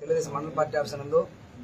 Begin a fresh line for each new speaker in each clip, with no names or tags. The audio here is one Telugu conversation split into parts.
తెలుగుదేశం మండల పార్టీ ఆఫీస్ నందు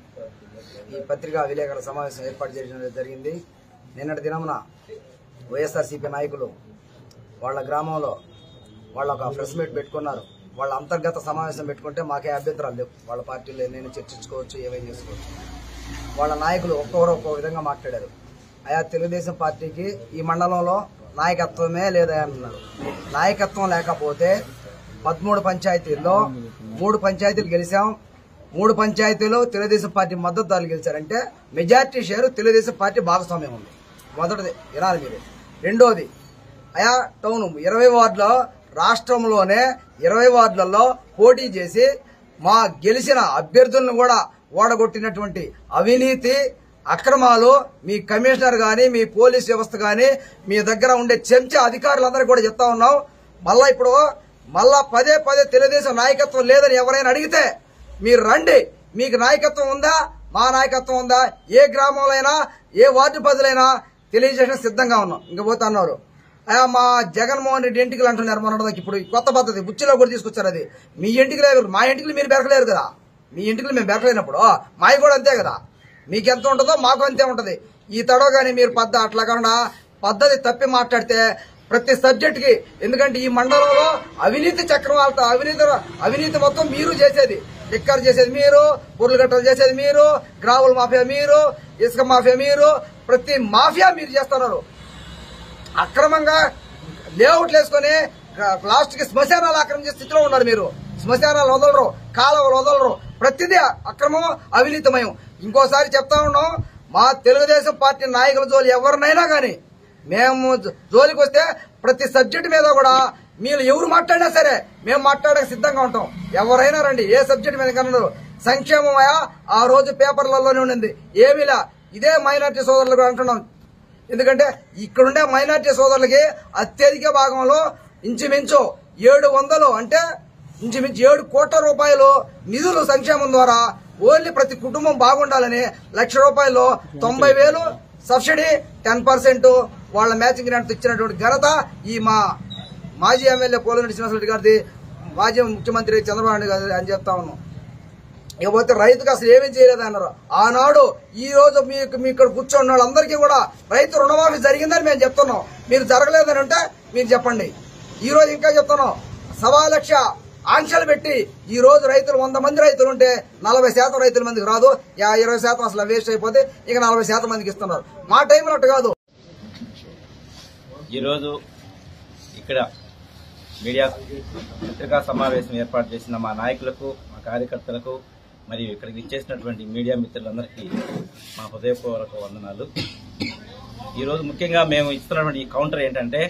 ఈ పత్రికా విలేకరుల సమావేశం ఏర్పాటు చేయడం జరిగింది నిన్నటి దినమున వైఎస్ఆర్సీపీ నాయకులు వాళ్ళ గ్రామంలో వాళ్ళ ఒక ప్రెస్ మీట్ పెట్టుకున్నారు వాళ్ళ అంతర్గత సమావేశం పెట్టుకుంటే మాకే అభ్యంతరాలు లేవు వాళ్ళ పార్టీలో నేను చర్చించుకోవచ్చు ఏమైనా చేసుకోవచ్చు వాళ్ళ నాయకులు ఒక్కొక్కరు ఒక్కో విధంగా మాట్లాడారు ఆయా తెలుగుదేశం పార్టీకి ఈ మండలంలో నాయకత్వమే లేదా అన్నారు నాయకత్వం లేకపోతే పదమూడు పంచాయతీల్లో మూడు పంచాయతీలు గెలిచాం మూడు పంచాయతీలు తెలుగుదేశం పార్టీ మద్దతుదారులు గెలిచారంటే మెజార్టీ షేరు తెలుగుదేశం పార్టీ భాగస్వామ్యం ఉంది మొదటిది వినాలి మీరు రెండోది ఆయా టౌన్ ఇరవై వార్డులో రాష్ట్రంలోనే ఇరవై వార్డులలో పోటీ చేసి మా గెలిచిన అభ్యర్థులను కూడా ఓడగొట్టినటువంటి అవినీతి అక్రమాలు మీ కమిషనర్ గాని మీ పోలీస్ వ్యవస్థ గాని మీ దగ్గర ఉండే చెంచా అధికారులందరూ కూడా చెప్తా ఉన్నాం మళ్ళా ఇప్పుడు మళ్ళా పదే పదే తెలుగుదేశం నాయకత్వం లేదని ఎవరైనా అడిగితే మీరు రండి మీకు నాయకత్వం ఉందా మా నాయకత్వం ఉందా ఏ గ్రామంలో అయినా ఏ వార్డు ప్రజలైనా తెలియజేయడం సిద్ధంగా ఉన్నాం ఇంక పోతా అన్నారు ఆ, మా జగన్మోహన్ రెడ్డి ఎంటికలు అంటున్నారు మొన్నటిదాకా ఇప్పుడు ఈ కొత్త పద్ధతి బుచ్చిలో కూడా తీసుకొచ్చారు అది మీ ఎంటికలు మా ఎంటికలు మీరు బెరకలేరు కదా మీ ఇంటికి మేము బెరకలేనప్పుడు మావి కూడా అంతే కదా మీకు ఎంత ఉంటుందో మాకు అంతే ఉంటది ఈ తడవ కానీ మీరు పద్ధ అట్లా కాకుండా పద్ధతి తప్పి మాట్లాడితే ప్రతి సబ్జెక్ట్ కి ఎందుకంటే ఈ మండలంలో అవినీతి చక్రవాలతో అవినీతి అవినీతి మొత్తం మీరు చేసేది లిక్కర్ చేసేది మీరు పుర్లు గట్టలు చేసేది మీరు గ్రావుల మాఫియా మీరు ఇసుక మాఫియా మీరు ప్రతి మాఫియా మీరు చేస్తున్నారు అక్రమంగా లేఅవుట్లు వేసుకొని లాస్ట్ కి శ్మశానాలు ఆక్రమించే స్థితిలో ఉన్నారు మీరు శ్మశానాలు వదలరు కాలువలు వదలరు ప్రతిదీ అక్రమం అవినీతమయం ఇంకోసారి చెప్తా ఉన్నాం మా తెలుగుదేశం పార్టీ నాయకుల జోలి ఎవరినైనా కానీ మేము జ- జోలికి వస్తే ప్రతి సబ్జెక్ట్ మీద కూడా మీరు ఎవరు మాట్లాడినా సరే మేము మాట్లాడక సిద్ధంగా ఉంటాం ఎవరైనా రండి ఏ సబ్జెక్ట్ మీద కన్నారు సంక్షేమమయా ఆ రోజు పేపర్లలోనే ఉండింది ఏమీలా ఇదే మైనార్టీ సోదరులు కూడా అంటున్నాం ఎందుకంటే ఇక్కడుండే మైనార్టీ సోదరులకి అత్యధిక భాగంలో ఇంచుమించు ఏడు వందలు అంటే ఇంచుమించు ఏడు కోట్ల రూపాయలు నిధులు సంక్షేమం ద్వారా ఓన్లీ ప్రతి కుటుంబం బాగుండాలని లక్ష రూపాయలు తొంభై వేలు సబ్సిడీ టెన్ పర్సెంట్ వాళ్ళ మ్యాచింగ్ గ్రాంట్ ఇచ్చినటువంటి ఘనత ఈ మా మాజీ ఎమ్మెల్యే పోలిరెడ్డి శ్రీనివాసరెడ్డి గారిది మాజీ ముఖ్యమంత్రి చంద్రబాబు నాయుడు గారి అని చెప్తా ఉన్నాం ఇకపోతే రైతుకు అసలు ఏమీ చేయలేదు అన్నారు ఆనాడు ఈ రోజు మీకు మీ ఇక్కడ కూర్చొని వాళ్ళందరికీ కూడా రైతు రుణమాఫీ జరిగిందని మేము చెప్తున్నాం మీరు జరగలేదని అంటే మీరు చెప్పండి ఈ రోజు ఇంకా చెప్తున్నాం సవా లక్ష ఆంక్షలు పెట్టి ఈ రోజు రైతులు వంద మంది రైతులు ఉంటే నలభై శాతం రైతుల మందికి రాదు యా- ఇరవై శాతం అసలు వేస్ట్ అయిపోతే ఇక నలభై శాతం మందికి ఇస్తున్నారు మా టైంలో అట్టు కాదు
ఈరోజు ఇక్కడ మీడియా పత్రికా సమావేశం ఏర్పాటు చేసిన మా నాయకులకు మా కార్యకర్తలకు మరియు ఇక్కడికి ఇచ్చేసినటువంటి మీడియా మిత్రులందరికీ మా హృదయపూర్వక వందనాలు ఈరోజు ముఖ్యంగా మేము ఇస్తున్నటువంటి ఈ కౌంటర్ ఏంటంటే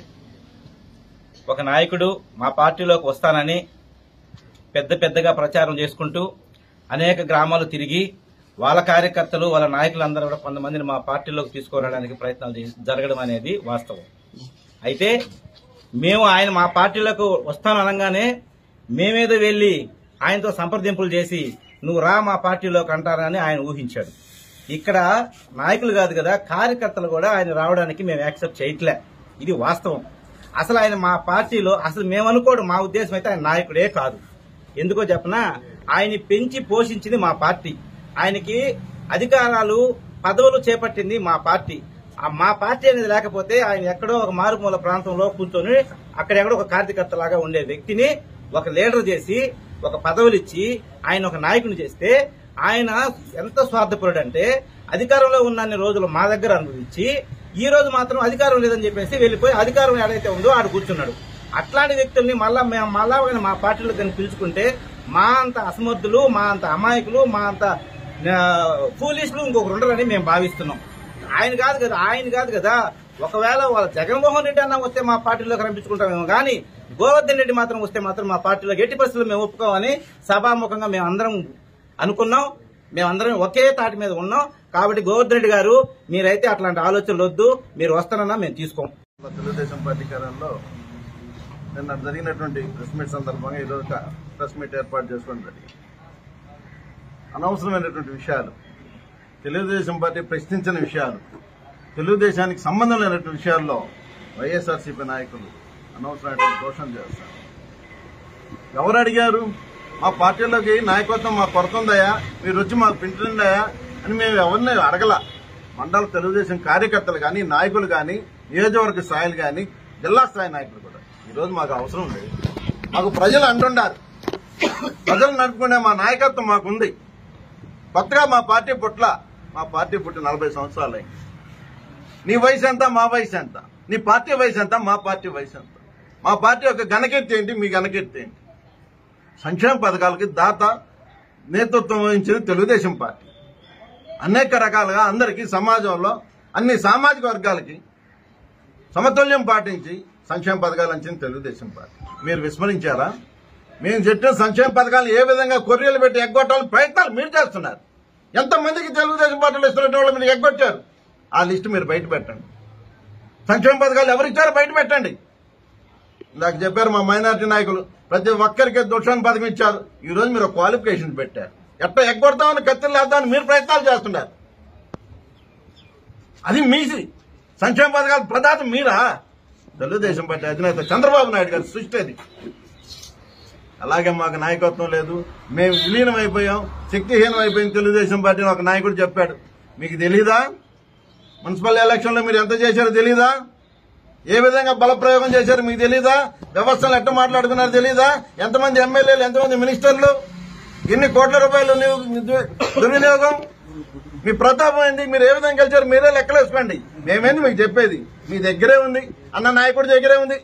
ఒక నాయకుడు మా పార్టీలోకి వస్తానని పెద్ద పెద్దగా ప్రచారం చేసుకుంటూ అనేక గ్రామాలు తిరిగి వాళ్ళ కార్యకర్తలు వాళ్ళ నాయకులందరూ కూడా కొంతమందిని మా పార్టీలోకి తీసుకురావడానికి ప్రయత్నాలు చేసి- జరగడం అనేది వాస్తవం అయితే మేము ఆయన మా పార్టీలోకి వస్తాను అనగానే మేమేదో వెళ్లి ఆయనతో సంప్రదింపులు చేసి నువ్వు రా మా పార్టీలోకి అంటారని ఆయన ఊహించాడు ఇక్కడ నాయకులు కాదు కదా కార్యకర్తలు కూడా ఆయన రావడానికి మేము యాక్సెప్ట్ చేయట్లే ఇది వాస్తవం అసలు ఆయన మా పార్టీలో అసలు మేము అనుకోడు మా ఉద్దేశం అయితే ఆయన నాయకుడే కాదు ఎందుకో చెప్పనా ఆయన్ని పెంచి పోషించింది మా పార్టీ ఆయనకి అధికారాలు పదవులు చేపట్టింది మా పార్టీ ఆ మా పార్టీ అనేది లేకపోతే ఆయన ఎక్కడో ఒక మారుమూల ప్రాంతంలో కూర్చొని అక్కడెక్కడో ఒక కార్యకర్త లాగా ఉండే వ్యక్తిని ఒక లీడర్ చేసి ఒక పదవులు ఇచ్చి ఆయన ఒక నాయకుని చేస్తే ఆయన ఎంత స్వార్థపరుడు అంటే అధికారంలో ఉన్నన్ని రోజులు మా దగ్గర అనుభవించి ఈ రోజు మాత్రం అధికారం లేదని చెప్పేసి వెళ్ళిపోయి అధికారం ఏదైతే ఉందో ఆడు కూర్చున్నాడు అట్లాంటి వ్యక్తుల్ని మళ్ళా మేము మళ్ళా కానీ మా పార్టీలో కానీ పిలుచుకుంటే మా అంత అసమర్థులు మా అంత అమాయకులు మా అంత ఫూలిష్లు ఇంకొకరు ఉండరని మేము భావిస్తున్నాం ఆయన కాదు కదా ఆయన కాదు కదా ఒకవేళ వాళ్ళ జగన్మోహన్ రెడ్డి అన్న వస్తే మా పార్టీలో కనిపించుకుంటామేమో కానీ గోవర్ధన్ రెడ్డి మాత్రం వస్తే మాత్రం మా పార్టీలో ఎట్టి పరిస్థితుల్లో మేము ఒప్పుకోమని సభాముఖంగా మేము అందరం అనుకున్నాం మేమందరం ఒకే తాటి మీద ఉన్నాం కాబట్టి గోవర్ధన్ రెడ్డి గారు మీరైతే అట్లాంటి ఆలోచనలు వద్దు మీరు వస్తానన్నా మేము తీసుకోం
తెలుగుదేశం పార్టీ కార్యాలయంలో నిన్న జరిగినటువంటి ప్రెస్ మీట్ సందర్భంగా ఈరోజు ఒక ప్రెస్ మీట్ ఏర్పాటు చేసుకోవడం జరిగింది అనవసరమైనటువంటి విషయాలు తెలుగుదేశం పార్టీ ప్రశ్నించిన విషయాలు తెలుగుదేశానికి సంబంధం లేనటువంటి విషయాల్లో వైఎస్ఆర్సీపీ నాయకులు అనవసరమైనటువంటి దోషం చేస్తారు ఎవరు అడిగారు మా పార్టీలోకి నాయకత్వం మా కొరత ఉందయా మీరు వచ్చి మాకు పింఛనుండయా అని మేము ఎవరిని అడగల మండల తెలుగుదేశం కార్యకర్తలు కానీ నాయకులు కానీ నియోజకవర్గ స్థాయిలు కానీ జిల్లా స్థాయి నాయకులు కూడా ఈరోజు మాకు అవసరం లేదు మాకు ప్రజలు అంటున్నారు ప్రజలు నడుపుకునే మా నాయకత్వం మాకుంది కొత్తగా మా పార్టీ పుట్ల మా పార్టీ పుట్టి నలభై సంవత్సరాలు అయింది నీ వయసు ఎంత మా వయసు ఎంత నీ పార్టీ వయసు ఎంత మా పార్టీ వయసు ఎంత మా పార్టీ యొక్క ఘనకీర్తి ఏంటి మీ ఘనకీర్తి ఏంటి సంక్షేమ పథకాలకి దాత నేతృత్వం వహించింది తెలుగుదేశం పార్టీ అనేక రకాలుగా అందరికీ సమాజంలో అన్ని సామాజిక వర్గాలకి సమతుల్యం పాటించి సంక్షేమ పథకాలు అంచింది తెలుగుదేశం పార్టీ మీరు విస్మరించారా మేము చెప్పిన సంక్షేమ పథకాలు ఏ విధంగా కొర్రీలు పెట్టి ఎగ్గొట్టాలని ప్రయత్నాలు మీరు చేస్తున్నారు ఎంతమందికి తెలుగుదేశం పార్టీలు ఇస్తున్న వాళ్ళు మీరు ఎగ్గొట్టారు ఆ లిస్టు మీరు బయట పెట్టండి సంక్షేమ పథకాలు ఎవరిచ్చారో బయట పెట్టండి ఇందాక చెప్పారు మా మైనారిటీ నాయకులు ప్రతి ఒక్కరికి దుషాన్ పథకం ఇచ్చారు ఈ రోజు మీరు క్వాలిఫికేషన్ పెట్టారు ఎట్లా ఎగ్గొడతామని కత్తిలు వేద్దామని మీరు ప్రయత్నాలు చేస్తున్నారు అది మీది సంక్షేమ పథకాల ప్రదాత మీరా తెలుగుదేశం పార్టీ అధినేత చంద్రబాబు నాయుడు గారి సృష్టి అది అలాగే మాకు నాయకత్వం లేదు మేము విలీనం అయిపోయాం శక్తిహీనం అయిపోయింది తెలుగుదేశం పార్టీ ఒక నాయకుడు చెప్పాడు మీకు తెలీదా మున్సిపల్ ఎలక్షన్ లో మీరు ఎంత చేశారో తెలీదా ఏ విధంగా బలప్రయోగం చేశారో మీకు తెలీదా వ్యవస్థలు ఎట్ట మాట్లాడుకున్నారో తెలీదా ఎంతమంది ఎమ్మెల్యేలు ఎంతమంది మినిస్టర్లు ఎన్ని కోట్ల రూపాయలు ని- దు- దుర్వినియోగం మీ ప్రతాపం ఏంటి మీరు ఏ విధంగా గెలిచారు మీరే లెక్కలేసుకోండి మేమేంది మీకు చెప్పేది మీ దగ్గరే ఉంది అన్న నాయకుడి దగ్గరే ఉంది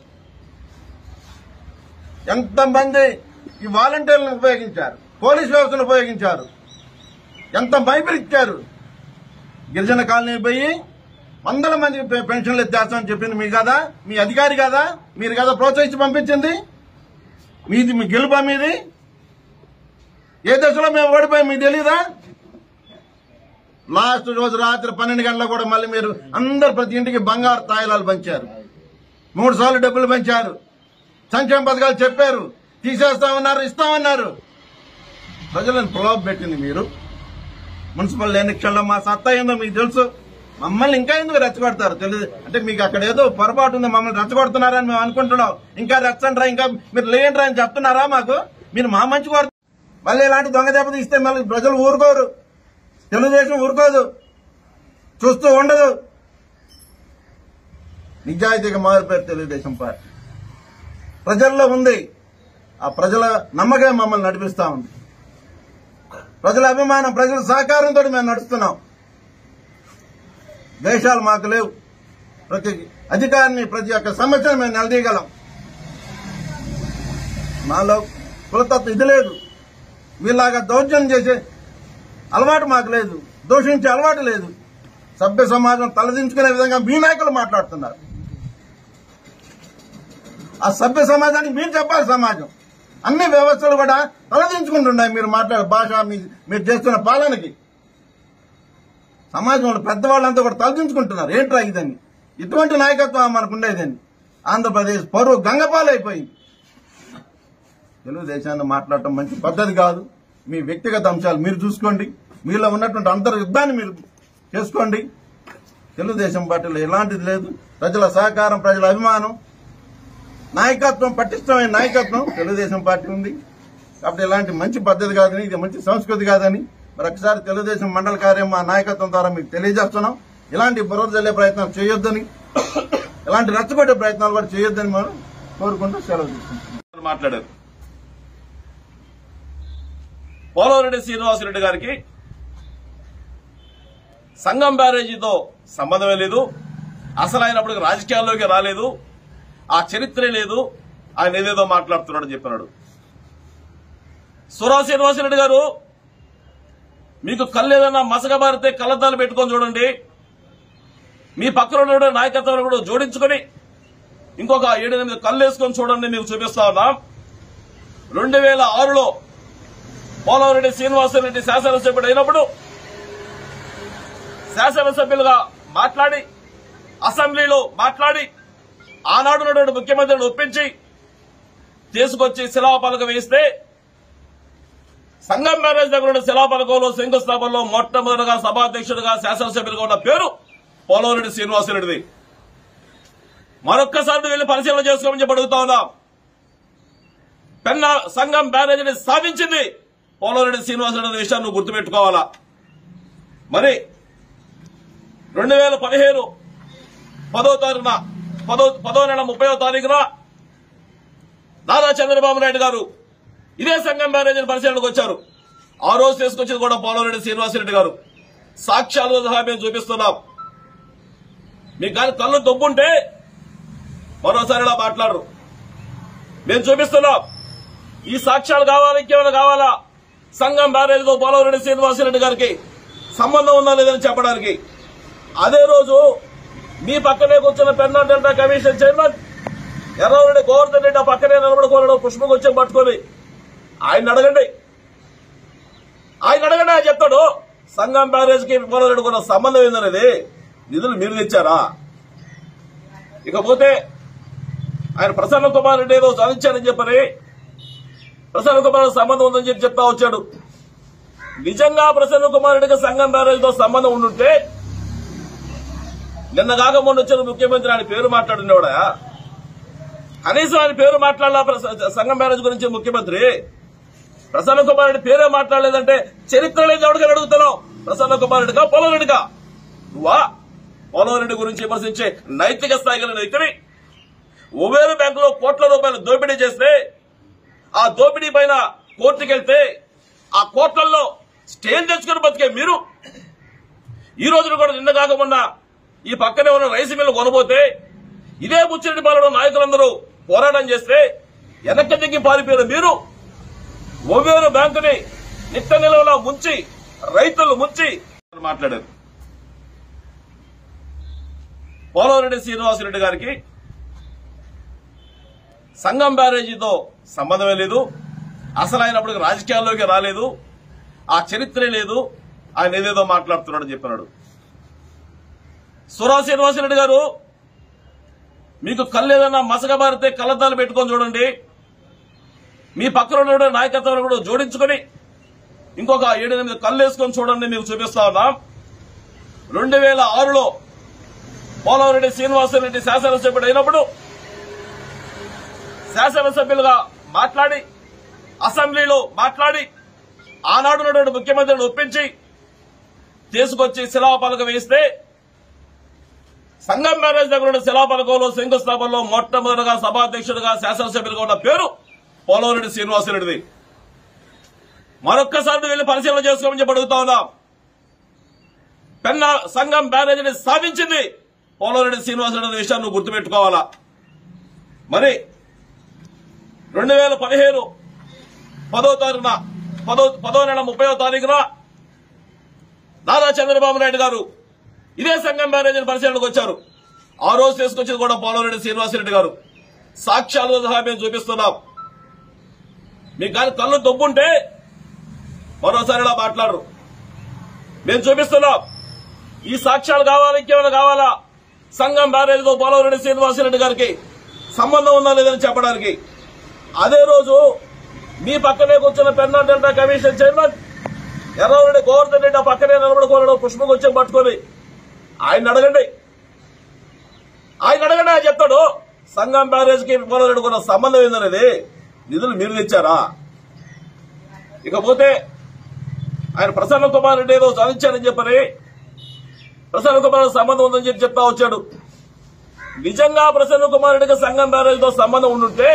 ఎంతమంది ఈ వాలంటీర్లను ఉపయోగించారు పోలీస్ వ్యవస్థను ఉపయోగించారు ఎంత భయపరిచ్చారు గిరిజన కాలనీ పోయి వందల మంది పె- పెన్షన్లు ఎత్తేస్తామని చెప్పింది మీ కదా మీ అధికారి కదా మీరు కదా ప్రోత్సహించి పంపించింది మీది మీ గెలుపా మీది ఏ దశలో మేము ఓడిపోయాం మీకు తెలీదా లాస్ట్ రోజు రాత్రి పన్నెండు గంటలకు కూడా మళ్ళీ మీరు అందరు ప్రతి ఇంటికి బంగారు తాయిలాలు పంచారు మూడు సార్లు డబ్బులు పంచారు సంక్షేమ పథకాలు చెప్పారు తీసేస్తామన్నారు ఇస్తామన్నారు ప్రజలను ప్రలోభ పెట్టింది మీరు మున్సిపల్ ఎన్నికల్లో మా సత్తా ఏందో మీకు తెలుసు మమ్మల్ని ఇంకా ఎందుకు రెచ్చగొడతారు తెలియదు అంటే మీకు అక్కడ ఏదో పొరపాటు ఉంది మమ్మల్ని రెచ్చగొడుతున్నారని మేము అనుకుంటున్నాం ఇంకా రెచ్చండ్రా ఇంకా మీరు లేండ్రా అని చెప్తున్నారా మాకు మీరు మా మంచి కోరు మళ్ళీ ఇలాంటి దొంగ దెబ్బ తీస్తే మళ్ళీ ప్రజలు ఊరుకోరు తెలుగుదేశం ఊరుకోదు చూస్తూ ఉండదు నిజాయితీగా మారిపోయారు తెలుగుదేశం పార్టీ ప్రజల్లో ఉంది ఆ ప్రజల నమ్మకం మమ్మల్ని నడిపిస్తా ఉంది ప్రజల అభిమానం ప్రజల సహకారంతో మేము నడుస్తున్నాం దేశాలు మాకు లేవు ప్రతి అధికారిని ప్రతి ఒక్క సమస్యను మేము నిలదీయగలం మాలో కులతత్వం ఇది లేదు వీళ్ళలాగా దౌర్జన్యం చేసే అలవాటు మాకు లేదు దూషించే అలవాటు లేదు సభ్య సమాజం తలదించుకునే విధంగా మీ నాయకులు మాట్లాడుతున్నారు ఆ సభ్య సమాజానికి మీరు చెప్పాలి సమాజం అన్ని వ్యవస్థలు కూడా తలదించుకుంటున్నాయి మీరు మాట్లాడే భాష మీ- మీరు చేస్తున్న పాలనకి సమాజంలో పెద్దవాళ్ళంతా కూడా తలదించుకుంటున్నారు ఏంట్రా ఇదని ఇటువంటి నాయకత్వం మనకు ఉండేదని ఆంధ్రప్రదేశ్ పరువు గంగపాలైపోయింది తెలుగుదేశాన్ని మాట్లాడటం మంచి పద్ధతి కాదు మీ వ్యక్తిగత అంశాలు మీరు చూసుకోండి మీలో ఉన్నటువంటి అంతర్యుద్ధాన్ని మీరు చేసుకోండి తెలుగుదేశం పార్టీలో ఎలాంటిది లేదు ప్రజల సహకారం ప్రజల అభిమానం నాయకత్వం పటిష్టమైన నాయకత్వం తెలుగుదేశం పార్టీ ఉంది కాబట్టి ఇలాంటి మంచి పద్ధతి కాదని ఇది మంచి సంస్కృతి కాదని మరొకసారి తెలుగుదేశం మండల కార్యం మా నాయకత్వం ద్వారా మీకు తెలియజేస్తున్నాం ఇలాంటి బురద జల్లే ప్రయత్నాలు చేయొద్దని ఇలాంటి రెచ్చగొట్టే ప్రయత్నాలు కూడా చేయొద్దని మనం కోరుకుంటూ సెలవు తీసుకుంటాం
మాట్లాడారు పోలవరెడ్డి శ్రీనివాసరెడ్డి గారికి సంఘం బ్యారేజీతో సంబంధమే లేదు అసలు ఆయన అప్పుడు రాజకీయాల్లోకి రాలేదు ఆ చరిత్రే లేదు ఆయన ఏదేదో మాట్లాడుతున్నాడని చెప్పినాడు సురా శ్రీనివాసరెడ్డి గారు మీకు కళ్ళు ఏదైనా మసకబారితే కళ్ళద్దాలు పెట్టుకొని చూడండి మీ పక్కన ఉన్న నాయకత్వాన్ని కూడా జోడించుకొని ఇంకొక ఏడెనిమిది కళ్ళు వేసుకొని చూడండి మీకు చూపిస్తా ఉన్నాం రెండు వేల ఆరులో పోలవరెడ్డి శ్రీనివాసరెడ్డి శాసనసభ్యుడు అయినప్పుడు శాసనసభ్యులుగా మాట్లాడి అసెంబ్లీలో మాట్లాడి ఆనాడు ఉన్నటువంటి ముఖ్యమంత్రిని ఒప్పించి తీసుకొచ్చి శిలాపలక వేస్తే సంఘం మ్యారేజ్ దగ్గర ఉన్న శిలాపలకంలో శంకుస్థాపనలో మొట్టమొదటిగా సభాధ్యక్షుడిగా శాసనసభ్యులుగా ఉన్న పేరు పోలవరెడ్డి శ్రీనివాసరెడ్డిది మరొక్కసారి వెళ్లి పరిశీలన చేసుకోమని చెప్పి అడుగుతా ఉన్నాం పెన్న సంఘం బ్యారేజీని సాధించింది పోలవరెడ్డి శ్రీనివాసరెడ్డి అనే విషయాన్ని నువ్వు గుర్తుపెట్టుకోవాలా మరి రెండు వేల పదిహేను పదో తారీఖున పదో పదో నెల ముప్పైవ తారీఖున నారా చంద్రబాబు నాయుడు గారు ఇదే సంఘం బ్యారేజీని పరిశీలనకు వచ్చారు ఆ రోజు తీసుకొచ్చింది కూడా పోలవరెడ్డి శ్రీనివాసరెడ్డి గారు సాక్ష్యాలు సహా మేము చూపిస్తున్నాం మీకు కానీ కళ్ళు దొబ్బుంటే మరోసారి ఇలా మాట్లాడరు మేము చూపిస్తున్నాం ఈ సాక్ష్యాలు కావాలి ఇంకేమైనా కావాలా సంఘం బ్యారేజ్తో పోలవరెడ్డి శ్రీనివాసరెడ్డి గారికి సంబంధం ఉందా లేదని చెప్పడానికి అదే రోజు మీ పక్కనే కూర్చున్న Penna delta commission chairman Erravareddy Govardhan Reddy ఆ పక్కనే నిలబడుకోవడం పుష్పగుచ్చం పట్టుకొని ఆయన అడగండి ఆయన అడగండి ఆయన చెప్తాడు సంఘం బ్యారేజ్ కి పోలవరెడ్డి కూడా సంబంధం ఏందనేది నిధులు మీరు తెచ్చారా ఇకపోతే ఆయన ప్రసన్న కుమార్ రెడ్డి ఏదో సాధించారని చెప్పని ప్రసన్న కుమార్ రెడ్డి సంబంధం ఉందని చెప్పి చెప్తా వచ్చాడు నిజంగా ప్రసన్న కుమార్ రెడ్డికి సంఘం బ్యారేజ్ తో సంబంధం ఉండుంటే నిన్న కాక మొన్న వచ్చిన ముఖ్యమంత్రి ఆయన పేరు మాట్లాడినవాడా కనీసం ఆయన పేరు మాట్లాడాల ప్రస- సంఘం బ్యారేజ్ గురించి ముఖ్యమంత్రి ప్రసన్న కుమార్ రెడ్డి పేరే మాట్లాడలేదంటే చరిత్ర లేదు ఎవరికైనా అడుగుతున్నావు ప్రసన్న కుమార్ రెడ్డిగా పోలవరెడ్డిగా నువ్వా పోలవరెడ్డి గురించి విమర్శించే నైతిక స్థాయి గల వ్యక్తిని ఉబేరు బ్యాంకులో కోట్ల రూపాయలు దోపిడీ చేస్తే ఆ దోపిడీ పైన కోర్టుకెళ్తే ఆ కోట్లలో స్టేజ్ తెచ్చుకుని బతికే మీరు ఈ రోజున కూడా నిన్న కాక మొన్న ఈ పక్కనే ఉన్న రైస్ మిల్లు కొనబోతే ఇదే ముచ్చిరెడ్డి పాలన నాయకులందరూ పోరాటం చేస్తే వెనక్కి దిగి పారిపోయిన మీరు ఓవేరు బ్యాంకుని నిట్ట నిలవలా ముంచి రైతులు ముంచి మాట్లాడారు పోలవరెడ్డి శ్రీనివాసరెడ్డి గారికి సంఘం బ్యారేజీతో సంబంధమే లేదు అసలు ఆయన అప్పటికి రాజకీయాల్లోకి రాలేదు ఆ చరిత్రే లేదు ఆయన ఏదేదో మాట్లాడుతున్నాడని చెప్పినాడు సురా శ్రీనివాసరెడ్డి గారు మీకు కళ్ళు ఏదైనా మసకబారితే కళ్ళద్దాలు పెట్టుకొని చూడండి మీ పక్కన ఉన్న నాయకత్వం కూడా జోడించుకొని ఇంకొక ఏడెనిమిది కళ్ళు వేసుకొని చూడండి మీకు చూపిస్తా ఉన్నాం రెండు వేల ఆరులో పోలవరెడ్డి శ్రీనివాసరెడ్డి శాసనసభ్యుడు అయినప్పుడు శాసనసభ్యులుగా మాట్లాడి అసెంబ్లీలో మాట్లాడి ఆనాడు ఉన్నటువంటి ముఖ్యమంత్రిని ఒప్పించి తీసుకొచ్చి శిలాపలక వేస్తే సంఘం మ్యారేజ్ దగ్గర ఉన్న శిలాపలకంలో శంకుస్థాపనలో మొట్టమొదటిగా సభాధ్యక్షుడిగా శాసనసభ్యులుగా ఉన్న పేరు పోలవరెడ్డి శ్రీనివాసరెడ్డిది మరొక్కసారి వెళ్లి పరిశీలన చేసుకోమని చెప్పి అడుగుతా ఉన్నాం పెన్న సంఘం బ్యారేజీని సాధించింది పోలవరెడ్డి శ్రీనివాసరెడ్డి అనే విషయాన్ని నువ్వు గుర్తుపెట్టుకోవాలా మరి రెండు వేల పదిహేను పదో తారీఖున పదో పదో నెల ముప్పైవ తారీఖున నారా చంద్రబాబు నాయుడు గారు ఇదే సంఘం బ్యారేజీని పరిశీలనకు వచ్చారు ఆ రోజు తీసుకొచ్చింది కూడా పోలవరెడ్డి శ్రీనివాసరెడ్డి గారు సాక్ష్యాలు సహా మేము చూపిస్తున్నాం మీకు కానీ కళ్ళు దొబ్బుంటే మరోసారి ఇలా మాట్లాడరు మేము చూపిస్తున్నాం ఈ సాక్ష్యాలు కావాలి ఇంకేమైనా కావాలా సంఘం బ్యారేజ్తో పోలవరెడ్డి శ్రీనివాసరెడ్డి గారికి సంబంధం ఉందా లేదని చెప్పడానికి అదే రోజు మీ పక్కనే కూర్చున్న Penna delta commission chairman Erravareddy Govardhan Reddy ఆ పక్కనే నిలబడుకోవడం పుష్పగుచ్చం పట్టుకొని ఆయన అడగండి ఆయన అడగండి ఆయన చెప్తాడు సంఘం బ్యారేజ్ కి పోలవరెడ్డి కూడా సంబంధం ఏందనేది నిధులు మీరు తెచ్చారా ఇకపోతే ఆయన ప్రసన్న కుమార్ రెడ్డి ఏదో సాధించారని చెప్పని ప్రసన్న కుమార్ రెడ్డి సంబంధం ఉందని చెప్పి చెప్తా వచ్చాడు నిజంగా ప్రసన్న కుమార్ రెడ్డికి సంఘం బ్యారేజ్ తో సంబంధం ఉండుంటే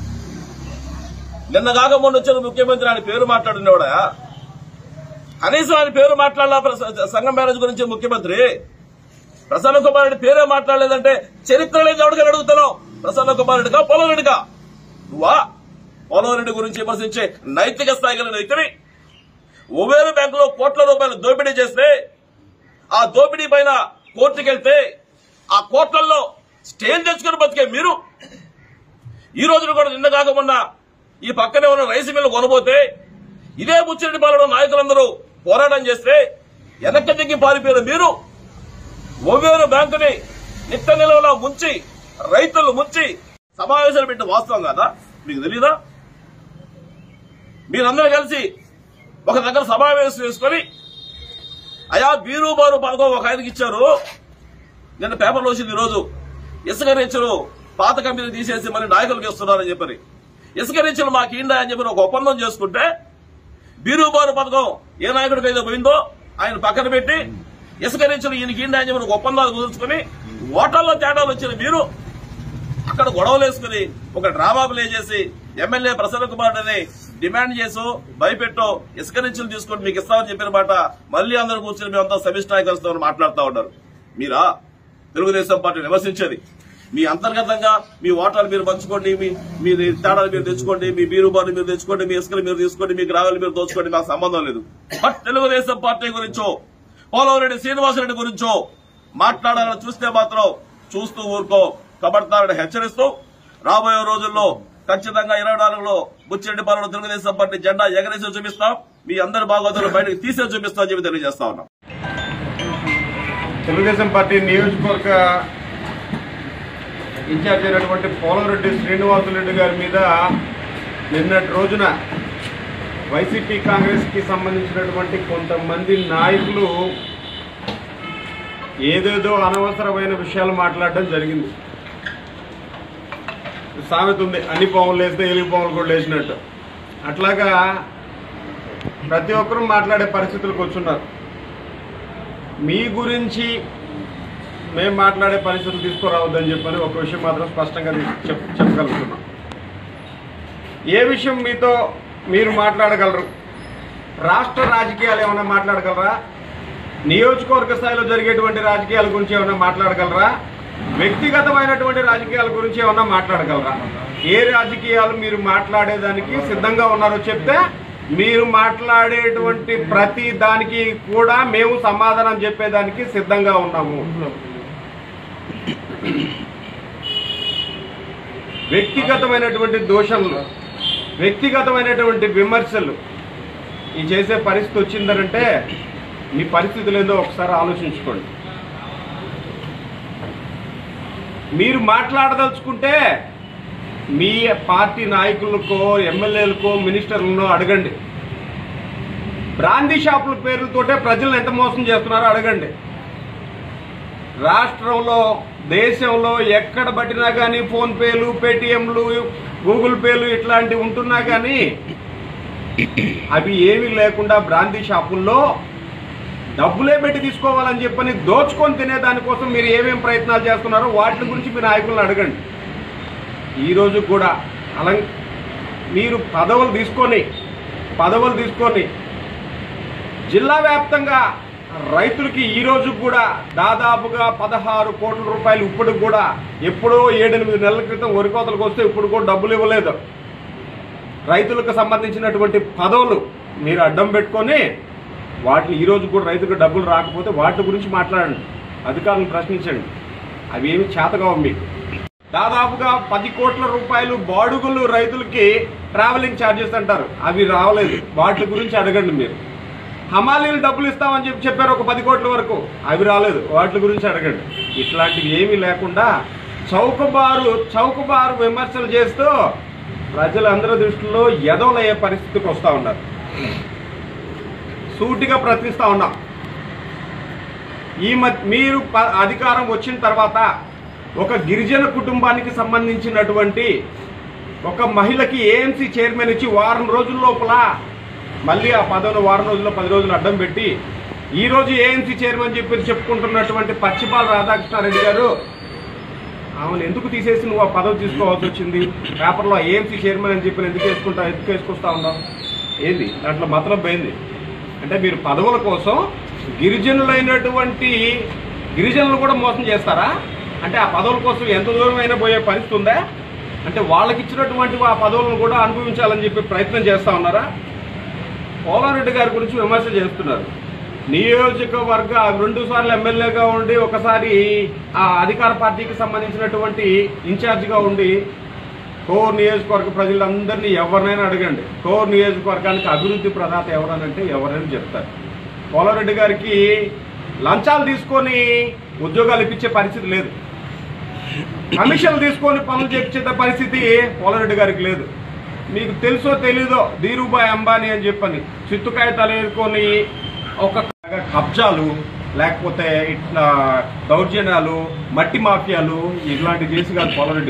నిన్న కాక మొన్న వచ్చిన ముఖ్యమంత్రి ఆయన పేరు మాట్లాడినవాడా కనీసం ఆయన పేరు మాట్లాడాల ప్రస- సంఘం బ్యారేజ్ గురించి ముఖ్యమంత్రి ప్రసన్న కుమార్ రెడ్డి పేరే మాట్లాడలేదంటే చరిత్ర లేదు ఎవరికైనా అడుగుతున్నావు ప్రసన్న కుమార్ రెడ్డిగా పోలవరెడ్డిగా నువ్వా పోలవరెడ్డి గురించి విమర్శించే నైతిక స్థాయి గల వ్యక్తిని ఉబేరు బ్యాంకులో కోట్ల రూపాయలు దోపిడీ చేస్తే ఆ దోపిడీ పైన కోర్టుకెళ్తే ఆ కోట్లలో స్టేజ్ తెచ్చుకుని బతికే మీరు ఈ రోజున కూడా నిన్న కాక మొన్న ఈ పక్కనే ఉన్న రైస్ మిల్లు కొనబోతే ఇదే ముచ్చిరెడ్డి పాలన నాయకులందరూ పోరాటం చేస్తే వెనక్కి దిగి పారిపోయిన మీరు ఓవేరు బ్యాంకుని నిట్ట నిలవలా ముంచి రైతులు ముంచి సమావేశాలు పెట్టిన వాస్తవం కాదా మీకు తెలీదా మీరందరూ కలిసి ఒక దగ్గర సమావేశం వేసుకొని అయా బీరు బారు పథకం ఒక ఆయనకి ఇచ్చారు నిన్న పేపర్లో వచ్చింది ఈరోజు ఇసుక రేచులు పాత కంపెనీ తీసేసి మళ్ళీ నాయకులకు ఇస్తున్నారని చెప్పని ఇసుక రీచ్లు మాకు ఇందా అని చెప్పి ఒక ఒప్పందం చేసుకుంటే బీరుబారు పథకం ఏ నాయకుడికి అయితే పోయిందో ఆయన పక్కన పెట్టి ఇసుక రీచ్లు ఈయనకి ఇందా అని చెప్పి ఒక ఒప్పందాలు కుదుర్చుకుని ఓటర్లో తేడాలు వచ్చిన మీరు అక్కడ గొడవలు వేసుకుని ఒక డ్రామా ప్లే చేసి ఎమ్మెల్యే ప్రసన్న కుమార్ అని డిమాండ్ చేసో భయపెట్టో ఇసుక రీచ్లు తీసుకొని మీకు ఇస్తామని చెప్పిన మాట మళ్ళీ అందరూ కూర్చొని మేమంతా సమిష్టి నాయకులతో మాట్లాడుతూ ఉన్నారు మీరా తెలుగుదేశం పార్టీ విమర్శించేది మీ అంతర్గతంగా మీ ఓటాలు మీరు పంచుకోండి మీ మీ తేడాలు మీరు తెచ్చుకోండి మీ బీరు బార్లు మీరు తెచ్చుకోండి మీ ఇసుకలు మీరు తీసుకోండి మీ గ్రావాలు మీరు దోచుకోండి మాకు సంబంధం లేదు బట్ తెలుగుదేశం పార్టీ గురించో పోలవరెడ్డి శ్రీనివాసరెడ్డి గురించో మాట్లాడాలని చూస్తే మాత్రం చూస్తూ ఊరుకో కబడతారని హెచ్చరిస్తూ రాబోయే రోజుల్లో ఖచ్చితంగా ఇరవై నాలుగులో బుచ్చిరెడ్డి పాలన తెలుగుదేశం పార్టీ జెండా ఎగరేసి చూపిస్తాం మీ అందరి బాగోతులు బయటకు తీసే చూపిస్తామని చెప్పి తెలియజేస్తా ఉన్నాం
తెలుగుదేశం పార్టీ నియోజకవర్గ ఇన్ఛార్జ్ అయినటువంటి పోలంరెడ్డి శ్రీనివాసులరెడ్డి గారి మీద నిన్నటి రోజున వైసీపీ కాంగ్రెస్ కి సంబంధించినటువంటి కొంతమంది నాయకులు ఏదేదో అనవసరమైన విషయాలు మాట్లాడడం జరిగింది సామెత ఉంది అన్ని పాములు వేస్తే ఎలుగు పాములు కూడా లేచినట్టు అట్లాగా ప్రతి ఒక్కరూ మాట్లాడే పరిస్థితులకు వచ్చున్నారు మీ గురించి మేము మాట్లాడే పరిస్థితులు తీసుకురావద్దని చెప్పని ఒక విషయం మాత్రం స్పష్టంగా తీసు- చెప్ చెప్పగలుగుతున్నాం ఏ విషయం మీతో మీరు మాట్లాడగలరు రాష్ట్ర రాజకీయాలు ఏమైనా మాట్లాడగలరా నియోజకవర్గ స్థాయిలో జరిగేటువంటి రాజకీయాల గురించి ఏమైనా మాట్లాడగలరా వ్యక్తిగతమైనటువంటి రాజకీయాల గురించి ఏమైనా మాట్లాడగలరా ఏ రాజకీయాలు మీరు మాట్లాడేదానికి సిద్ధంగా ఉన్నారో చెప్తే మీరు మాట్లాడేటువంటి ప్రతి దానికి కూడా మేము సమాధానం చెప్పేదానికి సిద్ధంగా ఉన్నాము వ్యక్తిగతమైనటువంటి దోషంలు వ్యక్తిగతమైనటువంటి విమర్శలు ఈ చేసే పరిస్థితి వచ్చిందనంటే మీ పరిస్థితులు ఏదో ఒకసారి ఆలోచించుకోండి మీరు మాట్లాడదలుచుకుంటే మీ పార్టీ నాయకులకో ఎమ్మెల్యేలకో మినిస్టర్లనో అడగండి బ్రాందీ షాపుల పేర్లతోటే ప్రజలను ఎంత మోసం చేస్తున్నారో అడగండి రాష్ట్రంలో దేశంలో ఎక్కడ పట్టినా కానీ ఫోన్ పేలు పేటిఎంలు గూగుల్ పేలు ఇట్లాంటివి ఉంటున్నా కానీ అవి ఏమీ లేకుండా బ్రాందీ షాపుల్లో డబ్బులే పెట్టి తీసుకోవాలని చెప్పని దోచుకొని తినే దానికోసం మీరు ఏమేం ప్రయత్నాలు చేస్తున్నారో వాటి గురించి మీ నాయకులను అడగండి ఈరోజు కూడా అలా మీరు పదవులు తీసుకొని పదవులు తీసుకొని జిల్లా వ్యాప్తంగా రైతులకి ఈ రోజు కూడా దాదాపుగా పదహారు కోట్ల రూపాయలు ఇప్పుడు కూడా ఎప్పుడో ఏడెనిమిది నెలల క్రితం వరి కోతలకు వస్తే ఇప్పుడు కూడా డబ్బులు ఇవ్వలేదు రైతులకు సంబంధించినటువంటి పదవులు మీరు అడ్డం పెట్టుకొని వాటిని ఈ రోజు కూడా రైతులకు డబ్బులు రాకపోతే వాటి గురించి మాట్లాడండి అధికారులను ప్రశ్నించండి అవి ఏమి చేతకావు మీకు దాదాపుగా పది కోట్ల రూపాయలు బాడుగులు రైతులకి ట్రావెలింగ్ ఛార్జెస్ అంటారు అవి రావలేదు వాటి గురించి అడగండి మీరు హమాలీలు డబ్బులు ఇస్తామని చెప్పి చెప్పారు ఒక పది కోట్ల వరకు అవి రాలేదు వాటి గురించి అడగండి ఇట్లాంటివి ఏమీ లేకుండా చౌకబారు చౌకబారు విమర్శలు చేస్తూ ప్రజలందరి దృష్టిలో ఎదవలయ్యే పరిస్థితికి వస్తూ ఉన్నారు సూటిగా ప్రశ్నిస్తా ఉన్నాం ఈ మధ్య మీరు ప- అధికారం వచ్చిన తర్వాత ఒక గిరిజన కుటుంబానికి సంబంధించినటువంటి ఒక మహిళకి ఏఎంసీ చైర్మన్ ఇచ్చి వారం రోజుల లోపల మళ్ళీ ఆ పదవిని వారం రోజుల్లో పది రోజులు అడ్డం పెట్టి ఈ రోజు ఏఎంసీ చైర్మన్ చెప్పి చెప్పుకుంటున్నటువంటి పచ్చిపాల రాధాకృష్ణారెడ్డి గారు ఆమెను ఎందుకు తీసేసి నువ్వు ఆ పదవి తీసుకోవాల్సి వచ్చింది పేపర్లో ఏఎంసీ చైర్మన్ అని చెప్పి ఎందుకు వేసుకుంటా ఎందుకు వేసుకొస్తా ఉన్నావు ఏంది దాంట్లో మతలం పోయింది అంటే మీరు పదవుల కోసం గిరిజనులైనటువంటి గిరిజనులు కూడా మోసం చేస్తారా అంటే ఆ పదవుల కోసం ఎంత దూరం అయినా పోయే పరిస్థితి ఉందా అంటే వాళ్ళకి ఇచ్చినటువంటి ఆ పదవులను కూడా అనుభవించాలని చెప్పి ప్రయత్నం చేస్తా ఉన్నారా పోలారెడ్డి గారి గురించి విమర్శ చేస్తున్నారు నియోజకవర్గ రెండు సార్లు ఎమ్మెల్యేగా ఉండి ఒకసారి ఆ అధికార పార్టీకి సంబంధించినటువంటి ఇన్ఛార్జిగా ఉండి కోర్ నియోజకవర్గ ప్రజలందరినీ ఎవరినైనా అడగండి కోర్ నియోజకవర్గానికి అభివృద్ధి ప్రదాత ఎవరనంటే ఎవరైనా చెప్తారు పోలారెడ్డి గారికి లంచాలు తీసుకొని ఉద్యోగాలు ఇప్పించే పరిస్థితి లేదు కమిషన్లు తీసుకొని పనులు చేపించే పరిస్థితి పోలారెడ్డి గారికి లేదు మీకు తెలుసో తెలీదో ధీరుభాయ్ అంబానీ అని చెప్పని చిత్తుకాయ తలేసుకొని ఒక కబ్జాలు లేకపోతే ఇట్లా దౌర్జన్యాలు మట్టి మాఫియాలు ఇట్లాంటి చేసి కాదు పోలారెడ్డి గారు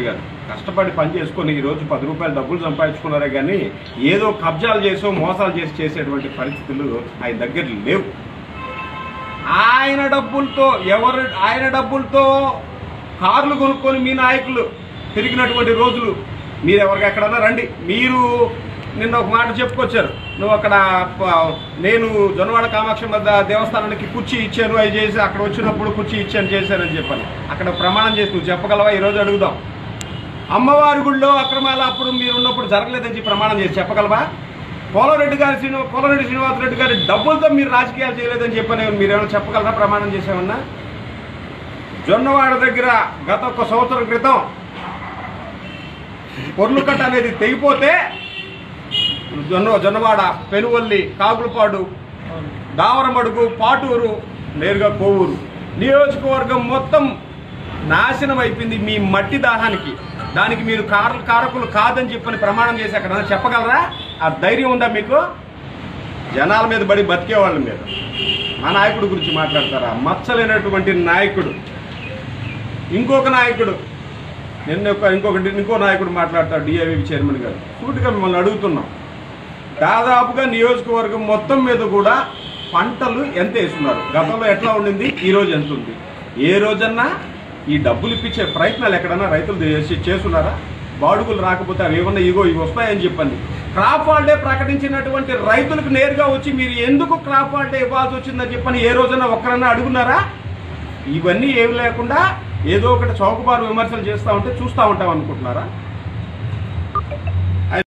కష్టపడి పని చేసుకొని ఈ రోజు పది రూపాయలు డబ్బులు సంపాదించుకున్నారే కానీ ఏదో కబ్జాలు చేసో మోసాలు చేసి చేసేటువంటి పరిస్థితులు ఆయన దగ్గర లేవు ఆయన డబ్బులతో ఎవరు ఆయన డబ్బులతో కార్లు కొనుక్కొని మీ నాయకులు తిరిగినటువంటి రోజులు మీరు ఎవరికి ఎక్కడన్నా రండి మీరు నిన్న ఒక మాట చెప్పుకొచ్చారు నువ్వు అక్కడ ప- నేను జొన్నవాడ కామాక్షి వద్ద దేవస్థానానికి కుర్చీ ఇచ్చాను అవి చేసి అక్కడ వచ్చినప్పుడు కుర్చీ ఇచ్చాను చేశానని చెప్పాను అక్కడ ప్రమాణం చేసి నువ్వు చెప్పగలవా ఈరోజు అడుగుదాం అమ్మవారి గుళ్ళో అక్రమాలు అప్పుడు మీరు ఉన్నప్పుడు జరగలేదని చెప్పి ప్రమాణం చేసి చెప్పగలవా పోలరెడ్డి గారి శ్రీను పోలరెడ్డి శ్రీనివాసరెడ్డి గారి డబ్బులతో మీరు రాజకీయాలు చేయలేదని చెప్పని మీరు ఏమైనా చెప్పగలరా ప్రమాణం చేసామన్నా జొన్నవాడ దగ్గర గత ఒక సంవత్సరం క్రితం పొర్లుకట్ట అనేది తెగిపోతే జొన్న జొన్నవాడ పెనువల్లి కాకులపాడు దావరమడుగు పాటూరు నేరుగా కోవూరు నియోజకవర్గం మొత్తం నాశనం అయిపోయింది మీ మట్టి దాహానికి దానికి మీరు కార కారకులు కాదని చెప్పని ప్రమాణం చేసి అక్కడ చెప్పగలరా ఆ ధైర్యం ఉందా మీకు జనాల మీద బడి బతికేవాళ్ళ మీద మా నాయకుడు గురించి మాట్లాడతారా మచ్చలేనటువంటి నాయకుడు ఇంకొక నాయకుడు నిన్న ఒక ఇంకొకటి ఇంకో నాయకుడు మాట్లాడతాడు డిఐవి చైర్మన్ గారు సూటిగా మిమ్మల్ని అడుగుతున్నాం దాదాపుగా నియోజకవర్గం మొత్తం మీద కూడా పంటలు ఎంత వేస్తున్నారు గతంలో ఎట్లా ఉండింది ఈ రోజు ఎంత ఉంది ఏ రోజన్నా ఈ డబ్బులు ఇప్పించే ప్రయత్నాలు ఎక్కడన్నా రైతులు చేసి- చేస్తున్నారా బాడుగులు రాకపోతే అవి ఏమన్నా ఇగో ఇవి వస్తాయని చెప్పండి క్రాప్ హాలిడే ప్రకటించినటువంటి రైతులకు నేరుగా వచ్చి మీరు ఎందుకు క్రాప్ హాలిడే ఇవ్వాల్సి వచ్చిందని చెప్పని ఏ రోజన్నా ఒక్కరన్నా అడుగున్నారా ఇవన్నీ ఏమి లేకుండా ఏదో ఒకటి చౌకబారు విమర్శలు చేస్తూ ఉంటే చూస్తూ ఉంటాం అనుకుంటున్నారా